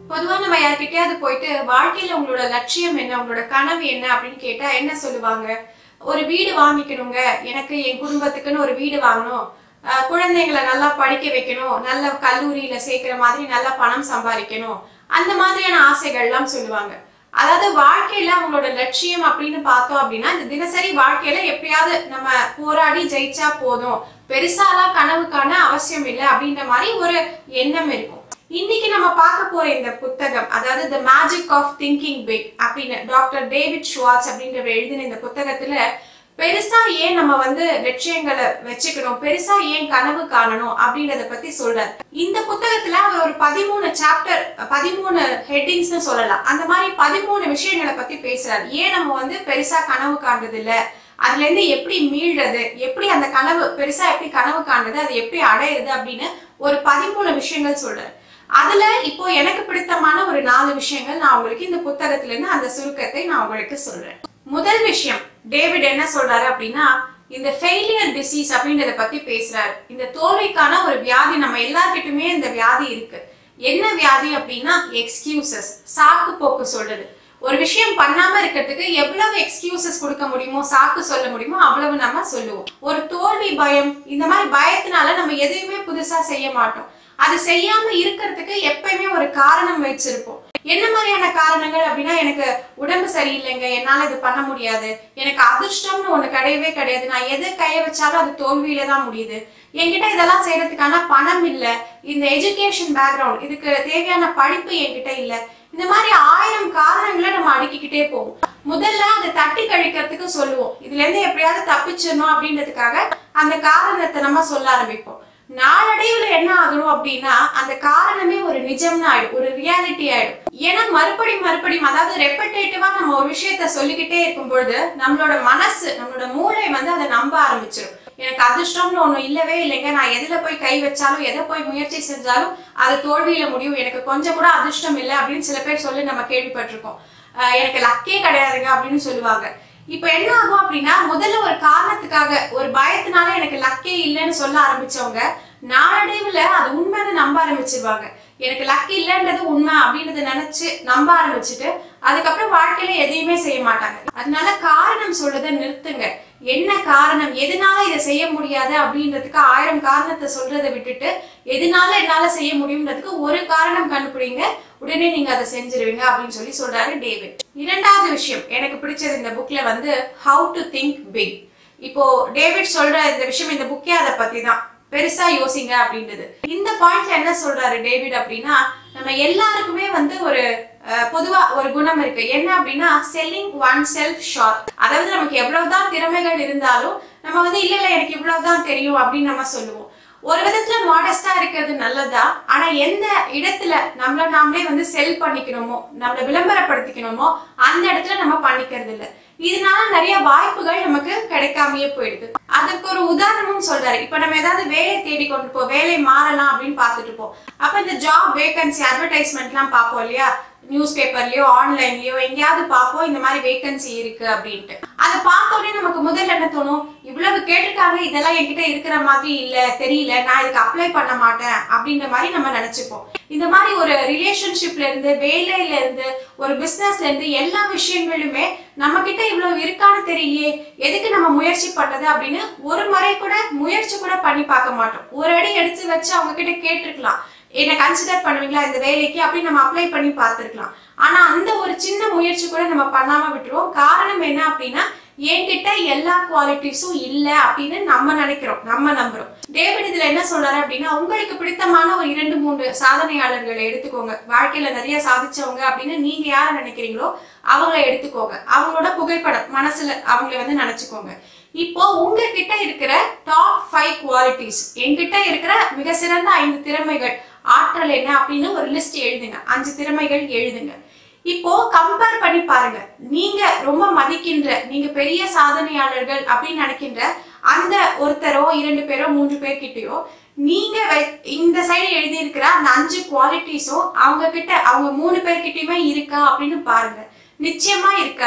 பொதுவா நம்ம யார்கிட்டயாவது போயிட்டு வாழ்க்கையில உங்களோட லட்சியம் என்ன உங்களோட கனவு என்ன அப்படின்னு கேட்டா என்ன சொல்லுவாங்க ஒரு வீடு வாங்கிக்கணுங்க எனக்கு என் குடும்பத்துக்குன்னு ஒரு வீடு வாங்கணும் அஹ் குழந்தைங்களை நல்லா படிக்க வைக்கணும் நல்ல கல்லூரியில சேர்க்கிற மாதிரி நல்லா பணம் சம்பாதிக்கணும் அந்த மாதிரியான ஆசைகள்லாம் சொல்லுவாங்க அதாவது வாழ்க்கையில அவங்களோட லட்சியம் அப்படின்னு பார்த்தோம் அப்படின்னா இந்த தினசரி வாழ்க்கையில எப்படியாவது நம்ம போராடி ஜெயிச்சா போதும் பெருசாலாம் கனவு காண அவசியம் இல்லை அப்படின்ற மாதிரி ஒரு எண்ணம் இருக்கும் இன்னைக்கு நம்ம பார்க்க போற இந்த புத்தகம் அதாவது the magic of thinking big அப்படின்னு டாக்டர் டேவிட் ஷுவார்ட்ஸ் அப்படின்றவர் எழுதின இந்த புத்தகத்துல பெருசா ஏன் நம்ம வந்து லட்சியங்களை வச்சுக்கணும் பெருசா ஏன் கனவு காணணும் அப்படின்றத பத்தி சொல்றாரு இந்த புத்தகத்துல அவர் ஒரு பதிமூணு சாப்டர் பதிமூணு ஹெட்டிங்ஸ்னு சொல்லலாம் அந்த மாதிரி பதிமூணு விஷயங்களை பத்தி பேசுறாரு ஏன் நம்ம வந்து பெருசா கனவு காண்றது இல்ல அதுல இருந்து எப்படி மீள்றது எப்படி அந்த கனவு பெருசா எப்படி கனவு காண்றது அது எப்படி அடையிறது அப்படின்னு ஒரு பதிமூணு விஷயங்கள் சொல்றாரு அதுல இப்போ எனக்கு பிடித்தமான ஒரு நாலு விஷயங்கள் நான் உங்களுக்கு இந்த புத்தகத்துல இருந்து அந்த சுருக்கத்தை நான் உங்களுக்கு சொல்றேன் முதல் விஷயம் டேவிட் என்ன சொல்றாரு அப்படின்னா இந்த ஃபெயிலியர் டிசீஸ் அப்படின்றத பத்தி பேசுறாரு இந்த தோல்விக்கான ஒரு வியாதி நம்ம எல்லார்கிட்டயுமே இந்த வியாதி இருக்கு என்ன வியாதி அப்படின்னா எக்ஸ்கியூசஸ் சாக்கு போக்கு சொல்றது ஒரு விஷயம் பண்ணாம இருக்கிறதுக்கு எவ்வளவு எக்ஸ்கியூசஸ் கொடுக்க முடியுமோ சாக்கு சொல்ல முடியுமோ அவ்வளவு நம்ம சொல்லுவோம் ஒரு தோல்வி பயம் இந்த மாதிரி பயத்தினால நம்ம எதையுமே புதுசா செய்ய மாட்டோம் அது செய்யாம இருக்கிறதுக்கு எப்பயுமே ஒரு காரணம் வச்சிருப்போம் என்ன மாதிரியான காரணங்கள் அப்படின்னா எனக்கு உடம்பு சரியில்லைங்க என்னால இது பண்ண முடியாது எனக்கு அதிர்ஷ்டம்னு ஒண்ணு கிடையவே கிடையாது நான் எது கைய வச்சாலும் அது தோல்வியில தான் முடியுது என்கிட்ட இதெல்லாம் செய்யறதுக்கான பணம் இல்ல இந்த எஜுகேஷன் பேக்ரவுண்ட் இதுக்கு தேவையான படிப்பு என்கிட்ட இல்ல இந்த மாதிரி ஆயிரம் காரணங்களை நம்ம அடுக்கிக்கிட்டே போவோம் முதல்ல அதை தட்டி கழிக்கிறதுக்கு சொல்லுவோம் இதுல இருந்து எப்படியாவது தப்பிச்சிடணும் அப்படின்றதுக்காக அந்த காரணத்தை நம்ம சொல்ல ஆரம்பிப்போம் நாளடைவுல என்ன ஆகணும் அப்படின்னா அந்த காரணமே ஒரு நிஜம்னு ஆயிடும் ஒரு ரியாலிட்டி ஆயிடும் ஏன்னா மறுபடி மறுபடியும் அதாவது ரெப்படேட்டிவா நம்ம ஒரு விஷயத்த சொல்லிக்கிட்டே இருக்கும் பொழுது நம்மளோட மனசு நம்மளோட மூளை வந்து அதை நம்ப ஆரம்பிச்சிடும் எனக்கு அதிர்ஷ்டம்னு ஒண்ணு இல்லவே இல்லைங்க நான் எதுல போய் கை வச்சாலும் எதை போய் முயற்சி செஞ்சாலும் அது தோல்வியில முடியும் எனக்கு கொஞ்சம் கூட அதிர்ஷ்டம் இல்லை அப்படின்னு சில பேர் சொல்லி நம்ம கேள்விப்பட்டிருக்கோம் அஹ் எனக்கு லக்கே கிடையாதுங்க அப்படின்னு சொல்லுவாங்க இப்ப என்ன ஆகும் அப்படின்னா முதல்ல ஒரு காரணத்துக்காக ஒரு பயத்தினால எனக்கு லக்கே இல்லைன்னு சொல்ல ஆரம்பிச்சவங்க நாளடைவுல அது உண்மைன்னு நம்ப ஆரம்பிச்சிருவாங்க எனக்கு லக் இல்லைன்றது உண்மை அப்படின்றத நினைச்சு நம்ப ஆரம்பிச்சுட்டு அதுக்கப்புறம் வாழ்க்கையில எதையுமே செய்ய மாட்டாங்க அதனால காரணம் சொல்றதை நிறுத்துங்க என்ன காரணம் எதனால இதை செய்ய முடியாது அப்படின்றதுக்கு ஆயிரம் காரணத்தை சொல்றதை விட்டுட்டு எதனால என்னால செய்ய முடியுன்றதுக்கு ஒரு காரணம் கண்டுபிடிங்க உடனே நீங்க அதை செஞ்சிருவீங்க அப்படின்னு சொல்லி சொல்றாரு டேவிட் இரண்டாவது விஷயம் எனக்கு பிடிச்சது இந்த புக்ல வந்து ஹவு டு திங்க் பிக் இப்போ டேவிட் சொல்ற இந்த விஷயம் இந்த புக்கே அதை பத்தி தான் பெருசா யோசிங்க அப்படின்றது இந்த பாயிண்ட்ல என்ன சொல்றாரு டேவிட் அப்படின்னா நம்ம எல்லாருக்குமே வந்து ஒரு அஹ், பொதுவா ஒரு குணம் இருக்கு என்ன அப்படின்னா செல்லிங் ஒன் செல்ஃப் ஷார்ட் அதாவது நமக்கு எவ்வளவுதான் திறமைகள் இருந்தாலும் நம்ம வந்து இல்ல இல்ல எனக்கு இவ்வளவுதான் தெரியும் அப்படின்னு நம்ம சொல்லுவோம் ஒரு விதத்துல மாடஸ்டா இருக்கிறது நல்லதா ஆனா எந்த இடத்துல நம்மள நாமளே வந்து செல் பண்ணிக்கணுமோ நம்மள விளம்பரப்படுத்திக்கணுமோ அந்த இடத்துல நம்ம பண்ணிக்கிறது இல்ல இதனால நிறைய வாய்ப்புகள் நமக்கு கிடைக்காமயே போயிடுது அதுக்கு ஒரு உதாரணமும் சொல்றாரு இப்ப நம்ம ஏதாவது வேலை தேடி கொண்டு போ வேலை மாறலாம் அப்படின்னு பார்த்துட்டு இருப்போம் அப்ப இந்த ஜாப் வேகன்சி அட்வர்டைஸ்மெண்ட்லாம் பார்ப்போம் இல்லையா நியூஸ் பேப்பர்லயோ ஆன்லைன்லயோ எங்கேயாவது பார்ப்போம் இந்த மாதிரி வேகன்சி இருக்கு அப்படின்ட்டு அதை பார்த்த உடனே நமக்கு முதல்ல என்ன தோணும் இவ்வளவு கேட்டிருக்காங்க இதெல்லாம் என்கிட்ட இருக்கிற மாதிரி இல்ல தெரியல நான் இதுக்கு அப்ளை பண்ண மாட்டேன் அப்படின்ற மாதிரி நம்ம நினைச்சுப்போம் இந்த மாதிரி ஒரு ரிலேஷன்ஷிப்ல இருந்து வேலையில இருந்து ஒரு பிசினஸ்ல இருந்து எல்லா விஷயங்களுமே நம்ம கிட்ட இவ்வளவு இருக்கான்னு தெரியலையே எதுக்கு நம்ம முயற்சி பண்றது அப்படின்னு ஒரு முறை கூட முயற்சி கூட பண்ணி பார்க்க மாட்டோம் ஒரு அடி எடுத்து வச்சு அவங்க கிட்ட கேட்டிருக்கலாம் என்ன கன்சிடர் பண்ணுவீங்களா இந்த வேலைக்கு அப்படி நம்ம அப்ளை பண்ணி பார்த்துருக்கலாம் ஆனா அந்த ஒரு சின்ன முயற்சி கூட நம்ம பண்ணாம விட்டுருவோம் காரணம் என்ன அப்படின்னா என்கிட்ட எல்லா குவாலிட்டிஸும் இல்ல அப்படின்னு நம்ம நினைக்கிறோம் நம்ம நம்புறோம் டேவிட் இதுல என்ன சொல்றாரு அப்படின்னா உங்களுக்கு பிடித்தமான ஒரு இரண்டு மூன்று சாதனையாளர்களை எடுத்துக்கோங்க வாழ்க்கையில நிறைய சாதிச்சவங்க அப்படின்னு நீங்க யார நினைக்கிறீங்களோ அவங்கள எடுத்துக்கோங்க அவங்களோட புகைப்படம் மனசுல அவங்கள வந்து நினைச்சுக்கோங்க இப்போ உங்ககிட்ட இருக்கிற டாப் ஃபைவ் குவாலிட்டிஸ் என்கிட்ட இருக்கிற மிக சிறந்த ஐந்து திறமைகள் ஆற்றல் என்ன அப்படின்னு ஒரு லிஸ்ட் எழுதுங்க அஞ்சு திறமைகள் எழுதுங்க இப்போ கம்பேர் பண்ணி பாருங்க நீங்க ரொம்ப மதிக்கின்ற நீங்க பெரிய சாதனையாளர்கள் அப்படின்னு நினைக்கின்ற அந்த ஒருத்தரோ இரண்டு பேரோ மூன்று பேர்கிட்டயோ நீங்க வை- இந்த சைடு எழுதி இருக்கிற அந்த அஞ்சு குவாலிட்டிஸும் அவங்க கிட்ட அவங்க மூணு பேர்கிட்டயுமே இருக்கா அப்படின்னு பாருங்க நிச்சயமா இருக்காது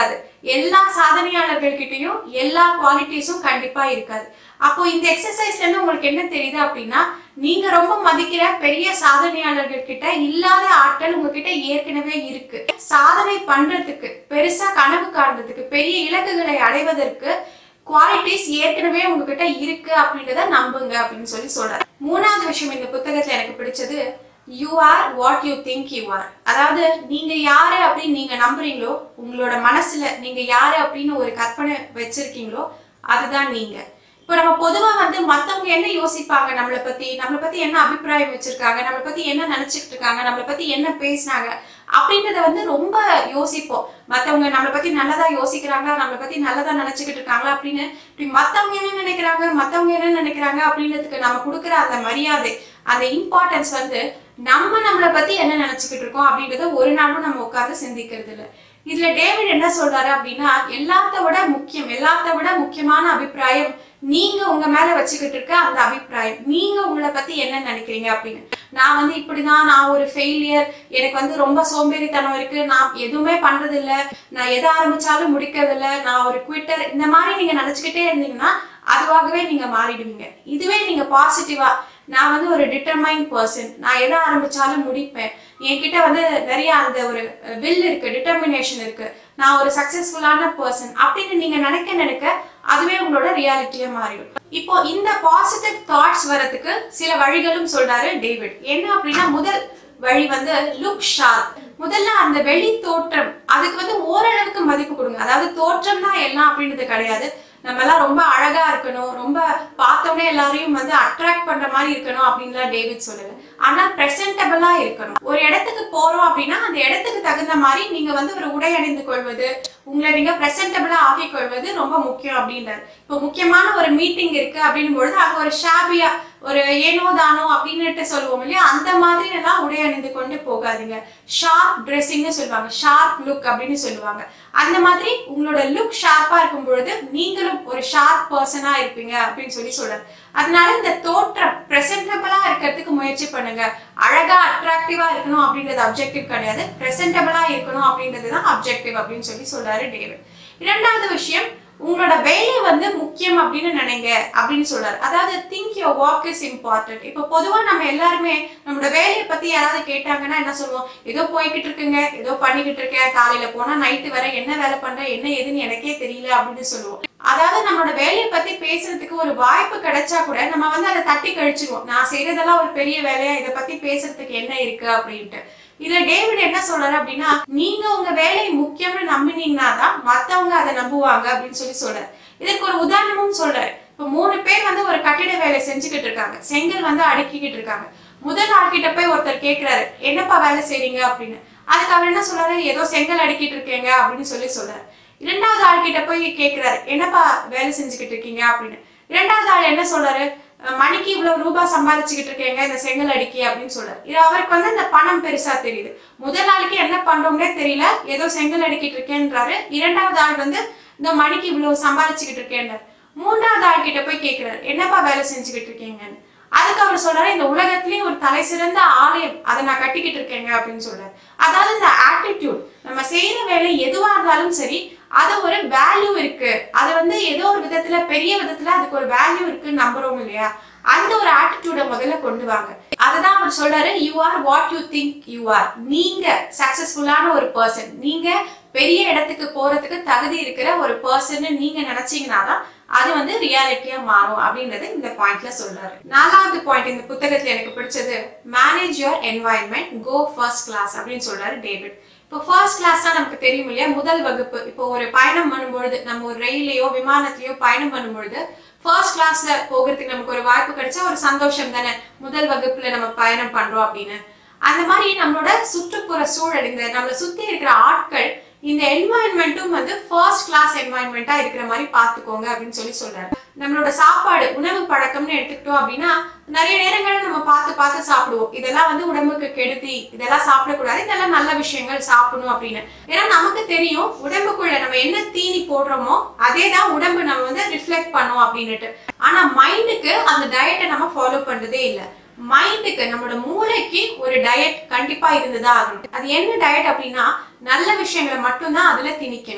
எல்லா சாதனையாளர்கள் கிட்டயும் எல்லா குவாலிட்டிஸும் கண்டிப்பா இருக்காது அப்போ இந்த எக்ஸசைஸ்ல இருந்து உங்களுக்கு என்ன தெரியுது அப்படின்னா நீங்க ரொம்ப மதிக்கிற பெரிய சாதனையாளர்கள் கிட்ட இல்லாத ஆட்கள் உங்ககிட்ட ஏற்கனவே இருக்கு சாதனை பண்றதுக்கு பெருசா கனவு காண்றதுக்கு பெரிய இலக்குகளை அடைவதற்கு குவாலிட்டிஸ் ஏற்கனவே உங்ககிட்ட இருக்கு அப்படின்றத நம்புங்க அப்படின்னு சொல்லி சொல்றாரு மூணாவது விஷயம் இந்த புத்தகத்துல எனக்கு பிடிச்சது you are what you think you are அதாவது நீங்க யாரு அப்படின்னு நீங்க நம்புறீங்களோ உங்களோட மனசுல நீங்க யாரு அப்படின்னு ஒரு கற்பனை வச்சிருக்கீங்களோ அதுதான் நீங்க இப்போ நம்ம பொதுவா வந்து மத்தவங்க என்ன யோசிப்பாங்க நம்மளை பத்தி நம்மளை பத்தி என்ன அபிப்பிராயம் வச்சிருக்காங்க நம்மளை பத்தி என்ன நினைச்சிட்டு இருக்காங்க நம்மளை பத்தி என்ன பேசினாங்க அப்படின்றத வந்து ரொம்ப யோசிப்போம் மத்தவங்க நம்மளை பத்தி நல்லதா யோசிக்கிறாங்களா நம்மளை பத்தி நல்லதா நினைச்சுக்கிட்டு இருக்காங்களா அப்படின்னு இப்படி மத்தவங்க என்ன நினைக்கிறாங்க மத்தவங்க என்ன நினைக்கிறாங்க அப்படின்றதுக்கு நம்ம கொடுக்குற அந்த மரியாதை அந்த இம்பார்ட்டன்ஸ் வந்து நம்ம நம்மளை பத்தி என்ன நினைச்சுக்கிட்டு இருக்கோம் அப்படின்றத ஒரு நாளும் நம்ம உட்கார்ந்து சிந்திக்கிறது இல்லை இதுல டேவிட் என்ன சொல்றாரு அப்படின்னா எல்லாத்த விட முக்கியம் எல்லாத்த விட முக்கியமான அபிப்பிராயம் நீங்க உங்க மேல வச்சுக்கிட்டு இருக்க அந்த அபிப்பிராயம் நீங்க உங்களை பத்தி என்ன நினைக்கிறீங்க அப்படின்னு நான் வந்து இப்படிதான் நான் ஒரு ஃபெயிலியர் எனக்கு வந்து ரொம்ப சோம்பேறித்தனம் இருக்கு நான் எதுவுமே பண்றது இல்ல நான் எதை ஆரம்பிச்சாலும் முடிக்கிறது இல்ல நான் ஒரு குவிட்டர் இந்த மாதிரி நீங்க நினைச்சுக்கிட்டே இருந்தீங்கன்னா அதுவாகவே நீங்க மாறிடுவீங்க இதுவே நீங்க பாசிட்டிவா நான் வந்து ஒரு டிட்டர்மைன் பர்சன் நான் எதை ஆரம்பிச்சாலும் முடிப்பேன் என்கிட்ட வந்து நிறைய அந்த ஒரு வில் இருக்கு டிட்டர்மினேஷன் இருக்கு நான் ஒரு சக்சஸ்ஃபுல்லான பர்சன் அப்படின்னு நீங்க நினைக்க நினைக்க அதுவே உங்களோட ரியாலிட்டியா மாறிடும் இப்போ இந்த பாசிட்டிவ் தாட்ஸ் வரதுக்கு சில வழிகளும் சொல்றாரு டேவிட் என்ன அப்படின்னா முதல் வழி வந்து லுக் ஷார்ப் முதல்ல அந்த வெளி தோற்றம் அதுக்கு வந்து ஓரளவுக்கு மதிப்பு கொடுங்க அதாவது தோற்றம் தான் எல்லாம் அப்படின்றது கிடையாது நம்ம எல்லாம் ரொம்ப அழகா இருக்கணும் ரொம்ப பார்த்தோன்னே எல்லாரையும் வந்து அட்ராக்ட் பண்ற மாதிரி இருக்கணும் அப்படின்லாம் டேவிட் சொல்லல ஆனா பிரசன்டபிளா இருக்கணும் ஒரு இடத்துக்கு போறோம் அப்படின்னா அந்த இடத்துக்கு தகுந்த மாதிரி நீங்க வந்து ஒரு உடை அணிந்து கொள்வது உங்களை நீங்க பிரசன்டபிளா ஆக்கிக் கொள்வது ரொம்ப முக்கியம் அப்படின்றாரு இப்போ முக்கியமான ஒரு மீட்டிங் இருக்கு அப்படின்னும் பொழுது அங்க ஒரு ஷாபியா ஒரு ஏனோ தானோ அப்படின்னுட்டு சொல்லுவோம் இல்லையா அந்த மாதிரி எல்லாம் உடை அணிந்து கொண்டு போகாதீங்க ஷார்ப் ட்ரெஸ்ஸிங்னு சொல்லுவாங்க ஷார்ப் லுக் அப்படின்னு சொல்லுவாங்க அந்த மாதிரி உங்களோட லுக் ஷார்ப்பா இருக்கும் பொழுது நீங்களும் ஒரு ஷார்ப் பர்சனா இருப்பீங்க அப்படின்னு சொல்லி சொல்றாரு அதனால இந்த தோற்றம் பிரசன்டபிளா இருக்கிறதுக்கு முயற்சி பண்ணுங்க அழகா அட்ராக்டிவா இருக்கணும் அப்படின்றது அப்ஜெக்டிவ் கிடையாது பிரசன்டபிளா இருக்கணும் அப்படின்றது தான் அப்ஜெக்டிவ் அப்படின்னு சொல்லி சொல்றாரு டேவிட் இரண்டாவது விஷயம் உங்களோட வேலை வந்து முக்கியம் அப்படின்னு நினைங்க அப்படின்னு சொல்றாரு அதாவது think your work is important இப்போ பொதுவா நம்ம எல்லாருமே நம்மளோட வேலையை பத்தி யாராவது கேட்டாங்கன்னா என்ன சொல்லுவோம் ஏதோ போய்கிட்டு இருக்குங்க ஏதோ பண்ணிக்கிட்டு இருக்கேன் காலையில போனா நைட்டு வர என்ன வேலை பண்றேன் என்ன ஏதுன்னு எனக்கே தெரியல அப்படின்னு சொல்லுவோம் அதாவது நம்மளோட வேலையை பத்தி பேசுறதுக்கு ஒரு வாய்ப்பு கிடைச்சா கூட நம்ம வந்து அதை தட்டி கழிச்சிருவோம் நான் செய்யறதெல்லாம் ஒரு பெரிய வேலையா இதை பத்தி பேசுறதுக்கு என்ன இருக்கு அப்படின்ட்டு இதுல டேவிட் என்ன சொல்றாரு அப்படின்னா நீங்க உங்க வேலை முக்கியம்னு நம்பினீங்கன்னா தான் மத்தவங்க அதை நம்புவாங்க அப்படின்னு சொல்லி சொல்றாரு இதற்கு ஒரு உதாரணமும் சொல்றாரு இப்ப மூணு பேர் வந்து ஒரு கட்டிட வேலை செஞ்சுக்கிட்டு இருக்காங்க செங்கல் வந்து அடுக்கிக்கிட்டு இருக்காங்க முதல் ஆள்கிட்ட போய் ஒருத்தர் கேக்குறாரு என்னப்பா வேலை செய்றீங்க அப்படின்னு அதுக்கு அவர் என்ன சொல்றாரு ஏதோ செங்கல் அடுக்கிட்டு இருக்கேங்க அப்படின்னு சொல்லி சொல்றாரு இரண்டாவது ஆள்கிட்ட போய் கேக்குறாரு என்னப்பா வேலை செஞ்சுக்கிட்டு இருக்கீங்க அப்படின்னு இரண்டாவது ஆள் என்ன சொல்றாரு அஹ் மணிக்கு இவ்வளவு ரூபாய் சம்பாதிச்சுக்கிட்டு இருக்கேங்க இந்த செங்கல் அடிக்கி அப்படின்னு சொல்றாரு இது அவருக்கு வந்து இந்த பணம் பெருசா தெரியுது முதல் ஆளுக்கு என்ன பண்றோம்னே தெரியல ஏதோ செங்கல் அடிக்கிட்டு இருக்கேன்றாரு இரண்டாவது ஆள் வந்து இந்த மணிக்கு இவ்வளவு சம்பாதிச்சுக்கிட்டு இருக்கேன்றாரு மூன்றாவது ஆள் கிட்ட போய் கேக்குறாரு என்னப்பா வேலை செஞ்சுக்கிட்டு இருக்கீங்கன்னு அதுக்கு அவர் சொல்றாரு இந்த உலகத்திலேயே ஒரு தலை சிறந்த ஆலயம் அதை நான் கட்டிக்கிட்டு இருக்கேங்க அப்படின்னு சொல்றாரு அதாவது இந்த ஆட்டிடியூட் நம்ம செய்யற வேலை எதுவா இருந்தாலும் சரி அது ஒரு வேல்யூ இருக்கு அது வந்து ஏதோ ஒரு விதத்துல பெரிய விதத்துல அதுக்கு ஒரு வேல்யூ இருக்குன்னு நம்புறோம் இல்லையா அந்த ஒரு ஆட்டிடியூட முதல்ல கொண்டு வாங்க அதுதான் அவர் சொல்றாரு you are what you think you are நீங்க சக்சஸ்ஃபுல்லான ஒரு பர்சன் நீங்க பெரிய இடத்துக்கு போறதுக்கு தகுதி இருக்கிற ஒரு பர்சன் நீங்க நினைச்சீங்கன்னா தான் அது வந்து ரியாலிட்டியா மாறும் அப்படின்றத இந்த பாயிண்ட்ல சொல்றாரு நாலாவது பாயிண்ட் இந்த புத்தகத்துல எனக்கு பிடிச்சது manage your environment go first class அப்படின்னு சொல்றாரு டேவிட் இப்போ ஃபர்ஸ்ட் கிளாஸ் தான் நமக்கு தெரியும் இல்லையா முதல் வகுப்பு இப்போ ஒரு பயணம் பண்ணும்பொழுது நம்ம ஒரு ரயிலையோ விமானத்திலயோ பயணம் பண்ணும்பொழுது ஃபர்ஸ்ட் கிளாஸ்ல போகிறதுக்கு நமக்கு ஒரு வாய்ப்பு கிடைச்சா ஒரு சந்தோஷம் தானே முதல் வகுப்புல நம்ம பயணம் பண்றோம் அப்படின்னு அந்த மாதிரி நம்மளோட சுற்றுப்புற சூழல் இந்த நம்மளை சுத்தி இருக்கிற ஆட்கள் இந்த என்வாயன்மெண்ட்டும் வந்து ஃபர்ஸ்ட் கிளாஸ் என்வாயன்மெண்ட்டா இருக்கிற மாதிரி பார்த்துக்கோங்க அப்படின்னு சொல்லி சொல்றாரு நம்மளோட சாப்பாடு உணவு பழக்கம்னு எடுத்துக்கிட்டோம் அப்படின்னா நிறைய நேரங்கள்ல நம்ம பார்த்து பார்த்து சாப்பிடுவோம் இதெல்லாம் வந்து உடம்புக்கு கெடுதி இதெல்லாம் சாப்பிடக்கூடாது இதெல்லாம் நல்ல விஷயங்கள் சாப்பிடணும் அப்படின்னு ஏன்னா நமக்கு தெரியும் உடம்புக்குள்ள நம்ம என்ன தீனி போடுறோமோ அதே தான் உடம்பு நம்ம வந்து ரிஃப்ளெக்ட் பண்ணும் அப்படின்னுட்டு ஆனா மைண்டுக்கு அந்த டயட்டை நம்ம ஃபாலோ பண்றதே இல்லை மைண்டுக்கு நம்மளோட மூளைக்கு ஒரு டயட் கண்டிப்பா இருந்துதான் ஆகணும் அது என்ன டயட் அப்படின்னா நல்ல விஷயங்களை மட்டும்தான் அதுல திணிக்கணும்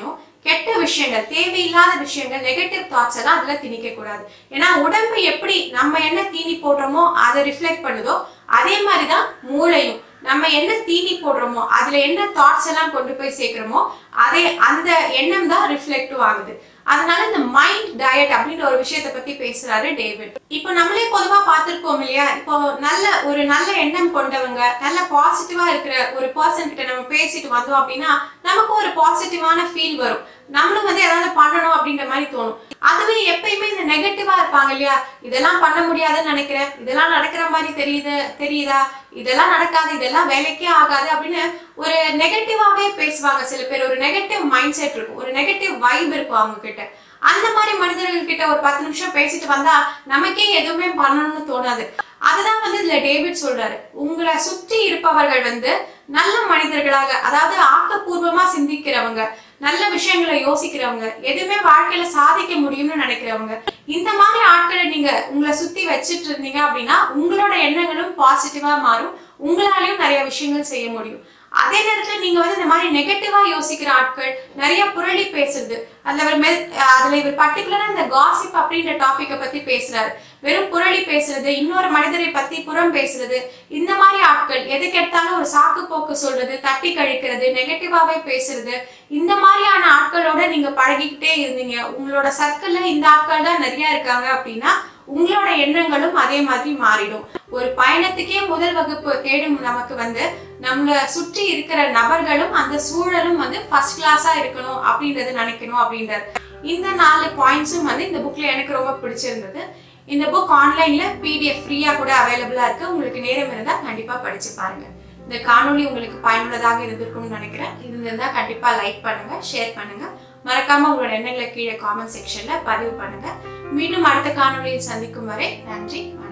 கெட்ட விஷயங்கள் தேவையில்லாத விஷயங்கள் நெகட்டிவ் தாட்ஸ் எல்லாம் அதுல திணிக்க கூடாது ஏன்னா உடம்பு எப்படி நம்ம என்ன தீனி போடுறோமோ அதை ரிஃப்ளெக்ட் பண்ணுதோ அதே மாதிரிதான் மூளையும் நம்ம என்ன தீனி போடுறோமோ அதுல என்ன தாட்ஸ் எல்லாம் கொண்டு போய் சேர்க்கிறோமோ அதே அந்த எண்ணம் தான் ரிஃப்ளெக்டிவ் ஆகுது அதனால இந்த மைண்ட் டயட் அப்படின்ற ஒரு விஷயத்தை பத்தி பேசுறாரு டேவிட் இப்போ நம்மளே பொதுவா பார்த்திருக்கோம் இல்லையா இப்போ நல்ல ஒரு நல்ல எண்ணம் கொண்டவங்க நல்ல பாசிட்டிவா இருக்கிற ஒரு பர்சன் கிட்ட நம்ம பேசிட்டு வந்தோம் அப்படின்னா நமக்கு ஒரு பாசிட்டிவான ஃபீல் வரும் நம்மளும் வந்து ஏதாவது பண்ணணும் அப்படின்ற மாதிரி தோணும் அதுவே எப்பயுமே இந்த நெகட்டிவா இருப்பாங்க இல்லையா இதெல்லாம் பண்ண முடியாதுன்னு நினைக்கிறேன் இதெல்லாம் நடக்கிற மாதிரி தெரியுது தெரியுதா இதெல்லாம் நடக்காது இதெல்லாம் வேலைக்கே ஆகாது அப்படின்னு ஒரு நெகட்டிவாவே பேசுவாங்க சில பேர் ஒரு நெகட்டிவ் மைண்ட் செட் இருக்கும் ஒரு நெகட்டிவ் வைப் இருக்கும் அவங்க கிட்ட அந்த மாதிரி மனிதர்கள் கிட்ட ஒரு பத்து நிமிஷம் பேசிட்டு வந்தா நமக்கே எதுவுமே பண்ணணும்னு தோணாது அதுதான் வந்து இதுல டேவிட் சொல்றாரு உங்களை சுற்றி இருப்பவர்கள் வந்து நல்ல மனிதர்களாக அதாவது ஆக்கப்பூர்வமா சிந்திக்கிறவங்க நல்ல விஷயங்களை யோசிக்கிறவங்க எதுவுமே வாழ்க்கையில சாதிக்க முடியும்னு நினைக்கிறவங்க இந்த மாதிரி ஆட்களை நீங்க உங்களை சுத்தி வச்சிட்டு இருந்தீங்க அப்படின்னா உங்களோட எண்ணங்களும் பாசிட்டிவா மாறும் உங்களாலையும் நிறைய விஷயங்கள் செய்ய முடியும் அதே நேரத்துல நீங்க வந்து இந்த மாதிரி நெகட்டிவா யோசிக்கிற ஆட்கள் நிறைய புரளி பேசுறது அதுல இவர் மெ- அதுல இவர் பர்டிகுலரா இந்த காசிப் அப்படின்ற டாபிக்கை பத்தி பேசுறாரு வெறும் புரளி பேசுறது இன்னொரு மனிதரை பத்தி புறம் பேசுறது இந்த மாதிரி ஆட்கள் எதுக்கு எடுத்தாலும் ஒரு சாக்கு போக்கு சொல்றது தட்டி கழிக்கிறது நெகட்டிவாவே பேசுறது இந்த மாதிரியான ஆட்களோட நீங்க பழகிக்கிட்டே இருந்தீங்க உங்களோட சர்க்கிள்ல இந்த ஆட்கள் தான் நிறைய இருக்காங்க அப்படின்னா உங்களோட எண்ணங்களும் அதே மாதிரி மாறிடும் ஒரு பயணத்துக்கே முதல் வகுப்பு தேடும் நமக்கு வந்து நம்மள சுற்றி இருக்கிற நபர்களும் அந்த சூழலும் வந்து ஃபர்ஸ்ட் கிளாஸா இருக்கணும் அப்படின்றத நினைக்கணும் அப்படின்றது இந்த நாலு பாயிண்ட்ஸும் வந்து இந்த புக்ல எனக்கு ரொம்ப பிடிச்சிருந்தது இந்த புக் ஆன்லைன்ல பிடிஎஃப் ஃப்ரீயா கூட அவைலபிளா இருக்கு உங்களுக்கு நேரம் இருந்தா கண்டிப்பா படிச்சு பாருங்க இந்த காணொளி உங்களுக்கு பயனுள்ளதாக இருந்திருக்கும்னு நினைக்கிறேன் இருந்திருந்தா கண்டிப்பா லைக் பண்ணுங்க ஷேர் பண்ணுங்க மறக்காம உங்களோட எண்ணங்களை கீழே காமெண்ட் செக்ஷன்ல பதிவு பண்ணுங்க மீண்டும் அடுத்த காணொளியில் சந்திக்கும் வரை நன்றி வணக்கம்